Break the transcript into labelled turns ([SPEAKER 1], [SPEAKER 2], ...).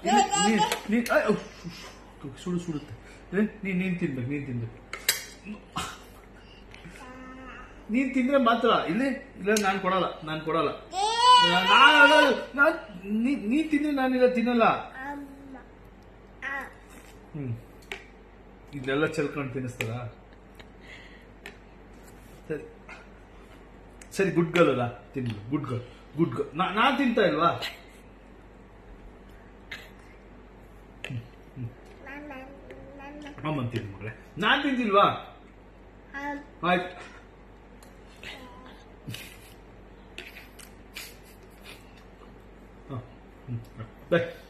[SPEAKER 1] ಇಲ್ಲಿ ನೀನ್ ನೀನ್ ಅಯ್ಯ್, ಉಫ್, ಉಫ್, ಸುಡು ಸುಡುತ್ತೆ ಏ, ನೀನ್ ನೀನ್ ತಿನ್ಬೇಕು ನೀನ್ ತಿನ್ಬೇಕು ನೀನ್ ತಿಂದ್ರೆ ಮಾತ್ರ ಇಲ್ಲಿ ಇಲ್ಲ ನಾನ್ ಕೊಡಲ್ಲ ನಾನ್ ಕೊಡಲ್ಲ ನಾನು ನಾನ್ ನೀ- ನೀನ್ ತಿಂದ್ರೆ ನಾನಿಲ್ಲ ತಿನ್ನಲ್ಲ ಹ್ಮ್ ಇದೆಲ್ಲ ಚೆಲ್ಕೊಂಡು ತಿನ್ನಿಸ್ತಾರ ಸರಿ ಸರಿ ಗುಡ್ ಗರ್ಲ್ ಅಲ್ಲ ತಿನ್ ಗುಡ್ ಗರ್ಲ್ ಗುಡ್ ಗರ್ಲ್ ನಾನ್ ತಿಂತಾ ಇಲ್ವಾ ಅಮ್ಮನ್ ತಿನ್ ಮಗಳೇ ನಾನ್ ತಿಂತಿಲ್ವಾ ಆಯ್ತು ಹ, ಹ್ಮ್, ಬೈ